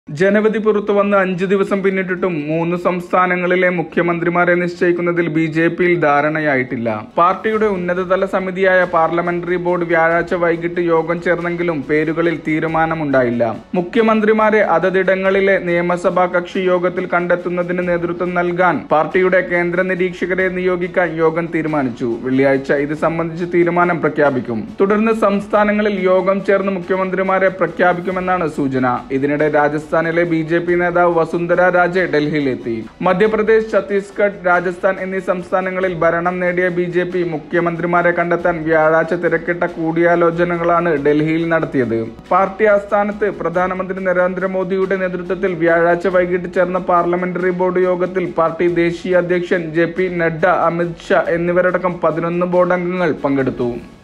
ജനവധി പുറത്തു വന്ന് അഞ്ചു ദിവസം പിന്നിട്ടിട്ടും മൂന്ന് സംസ്ഥാനങ്ങളിലെ മുഖ്യമന്ത്രിമാരെ നിശ്ചയിക്കുന്നതിൽ ബി ജെ പിയിൽ ധാരണയായിട്ടില്ല പാർട്ടിയുടെ ഉന്നതതല സമിതിയായ പാർലമെന്ററി ബോർഡ് വ്യാഴാഴ്ച വൈകിട്ട് യോഗം ചേർന്നെങ്കിലും പേരുകളിൽ തീരുമാനമുണ്ടായില്ല മുഖ്യമന്ത്രിമാരെ അതതിടങ്ങളിലെ നിയമസഭാ കക്ഷി യോഗത്തിൽ കണ്ടെത്തുന്നതിന് നേതൃത്വം നൽകാൻ പാർട്ടിയുടെ കേന്ദ്ര നിരീക്ഷകരെ നിയോഗിക്കാൻ യോഗം തീരുമാനിച്ചു വെള്ളിയാഴ്ച ഇത് സംബന്ധിച്ച് തീരുമാനം പ്രഖ്യാപിക്കും തുടർന്ന് സംസ്ഥാനങ്ങളിൽ യോഗം ചേർന്ന് മുഖ്യമന്ത്രിമാരെ പ്രഖ്യാപിക്കുമെന്നാണ് സൂചന ഇതിനിടെ രാജസ്ഥാനിലെ ബി ജെ പി നേതാവ് വസുന്ധര രാജെ ഡൽഹിയിലെത്തി മധ്യപ്രദേശ് ഛത്തീസ്ഗഡ് രാജസ്ഥാൻ എന്നീ സംസ്ഥാനങ്ങളിൽ ഭരണം നേടിയ ബി ജെ പി മുഖ്യമന്ത്രിമാരെ കണ്ടെത്താൻ വ്യാഴാഴ്ച തിരക്കിട്ട കൂടിയാലോചനകളാണ് ഡൽഹിയിൽ നടത്തിയത് പാർട്ടി ആസ്ഥാനത്ത് പ്രധാനമന്ത്രി നരേന്ദ്രമോദിയുടെ നേതൃത്വത്തിൽ വ്യാഴാഴ്ച വൈകിട്ട് ചേർന്ന പാർലമെന്ററി ബോർഡ് യോഗത്തിൽ പാർട്ടി ദേശീയ അധ്യക്ഷൻ ജെ പി നഡ്ഡ അമിത് ഷാ എന്നിവരടക്കം പതിനൊന്ന് ബോർഡ് അംഗങ്ങൾ പങ്കെടുത്തു